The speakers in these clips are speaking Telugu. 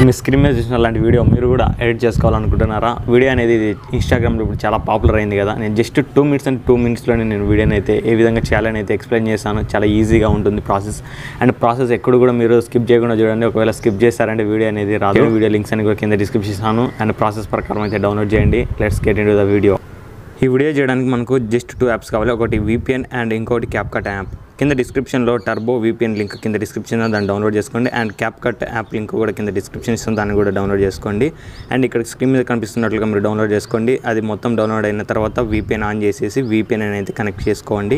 మీ స్క్రీన్ మీద చూసిన అలాంటి వీడియో మీరు కూడా ఎడిట్ చేసుకోవాలనుకుంటున్నారా వీడియో అనేది ఇది ఇన్స్టాగ్రామ్లో ఇప్పుడు చాలా పాపులర్ అయింది కదా నేను just two minutes and two మినిట్స్లోనే నేను వీడియోని అయితే ఏ విధంగా చేయాలని అయితే ఎక్స్ప్లెయిన్ చేశాను చాలా ఈజీగా ఉంటుంది ప్రాసెస్ అండ్ ప్రాసెస్ ఎక్కడ కూడా మీరు స్కిప్ చేయకుండా చూడండి ఒకవేళ స్కిప్ చేశారంటే వీడియో అనేది రాదు వీడియో లింక్స్ అని కూడా కింద డిస్క్రిప్షన్ ఇస్తాను అండ్ ప్రాసెస్ ప్రకారం అయితే డౌన్లోడ్ చేయండి let's get in the video ఈ వీడియో చేయడానికి మనకు జస్ట్ టూ యాప్స్ కావాలి ఒకటి VPN అండ్ ఇంకోటి క్యాప్కట్ యాప్ కింద డిస్క్రిప్షన్లో టర్బో VPN లింక్ కింద డిస్క్రిప్షన్లో దాన్ని డౌన్లోడ్ చేసుకోండి అండ్ క్యాప్కట్ యాప్ లింక్ కూడా కింద డిస్క్రిప్షన్ ఇస్తుంది దాన్ని కూడా డౌన్లోడ్ చేసుకోండి అండ్ ఇక్కడ స్క్రీన్ మీద కనిపిస్తున్నట్లుగా మీరు డౌన్లోడ్ చేసుకోండి అది మొత్తం డౌన్లోడ్ అయిన తర్వాత VPN ఆన్ చేసేసి VPN అనేది కనెక్ట్ చేసుకోండి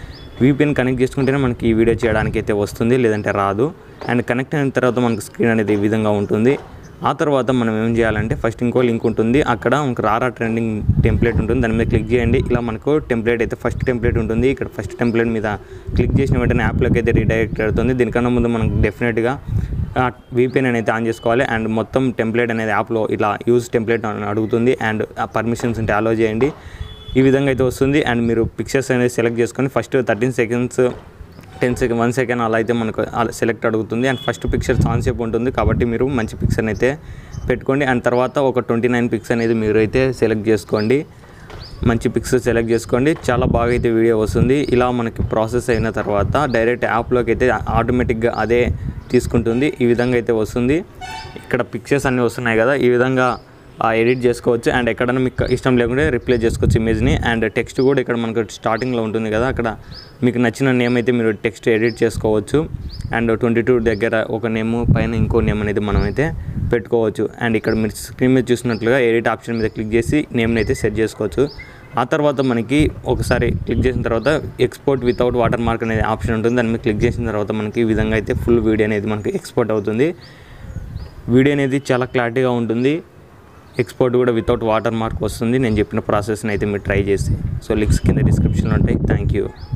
VPN కనెక్ట్ చేసుకుంటేనే మనకి ఈ వీడియో చేయడానికి అయితే వస్తుంది లేదంటే రాదు అండ్ కనెక్ట్ అయిన తర్వాత మనకు స్క్రీన్ అనేది ఈ విధంగా ఉంటుంది ఆ తర్వాత మనం ఏం చేయాలంటే ఫస్ట్ ఇంకో లింక్ ఉంటుంది అక్కడ మనకు రారా ట్రెండింగ్ టెంప్లెట్ ఉంటుంది దాని మీద క్లిక్ చేయండి ఇలా మనకు టెంప్లెట్ అయితే ఫస్ట్ టెంప్లెట్ ఉంటుంది ఇక్కడ ఫస్ట్ టెంప్లెట్ మీద క్లిక్ చేసిన వెంటనే యాప్లోకి అయితే రీడైరెక్ట్ అవుతుంది దీనికన్నా ముందు మనకు డెఫినెట్గా వీపీఎన్ అనేది ఆన్ చేసుకోవాలి అండ్ మొత్తం టెంప్లెట్ అనేది యాప్లో ఇలా యూజ్ టెంప్లెట్ అని అడుగుతుంది అండ్ ఆ పర్మిషన్స్ ఉంటే అలో చేయండి ఈ విధంగా అయితే వస్తుంది అండ్ మీరు పిక్చర్స్ అనేది సెలెక్ట్ చేసుకొని first thirteen seconds ten second one second అలా అయితే మనకు సెలెక్ట్ అడుగుతుంది అండ్ ఫస్ట్ పిక్చర్ సేపు ఉంటుంది కాబట్టి మీరు మంచి పిక్చర్ అయితే పెట్టుకోండి అండ్ తర్వాత ఒక ట్వంటీ నైన్ పిక్స్ అనేది మీరు అయితే సెలెక్ట్ చేసుకోండి మంచి పిక్స్ సెలెక్ట్ చేసుకోండి చాలా బాగా అయితే వీడియో వస్తుంది ఇలా మనకి ప్రాసెస్ అయిన తర్వాత డైరెక్ట్ యాప్లోకి అయితే ఆటోమేటిక్గా అదే తీసుకుంటుంది ఈ విధంగా అయితే వస్తుంది ఇక్కడ పిక్చర్స్ అన్నీ వస్తున్నాయి కదా ఈ విధంగా ఎడిట్ చేసుకోవచ్చు అండ్ ఎక్కడైనా మీకు ఇష్టం లేకుంటే రిప్లేస్ చేసుకోవచ్చు ఇమేజ్ని అండ్ టెక్స్ట్ కూడా ఇక్కడ మనకు స్టార్టింగ్లో ఉంటుంది కదా అక్కడ మీకు నచ్చిన నేమ్ అయితే మీరు టెక్స్ట్ ఎడిట్ చేసుకోవచ్చు అండ్ ట్వంటీ టూ దగ్గర ఒక నేమ్ పైన ఇంకో నేమ్ అనేది మనం అయితే పెట్టుకోవచ్చు అండ్ ఇక్కడ మీరు స్క్రీన్ మీద చూసినట్లుగా ఎడిట్ ఆప్షన్ మీద క్లిక్ చేసి నేమ్ని అయితే సెట్ చేసుకోవచ్చు ఆ తర్వాత మనకి ఒకసారి క్లిక్ చేసిన తర్వాత ఎక్స్పోర్ట్ వితౌట్ వాటర్ మార్క్ అనేది ఆప్షన్ ఉంటుంది దాని మీద క్లిక్ చేసిన తర్వాత మనకి ఈ విధంగా అయితే ఫుల్ వీడియో అనేది మనకి ఎక్స్పోర్ట్ అవుతుంది వీడియో అనేది చాలా క్లారిటీగా ఉంటుంది ఎక్స్పోర్ట్ కూడా వితౌట్ వాటర్ మార్క్ వస్తుంది నేను చెప్పిన ప్రాసెస్ని అయితే మీరు ట్రై చేసి సో లింక్స్ కింద డిస్క్రిప్షన్లో ఉంటాయి థ్యాంక్ యూ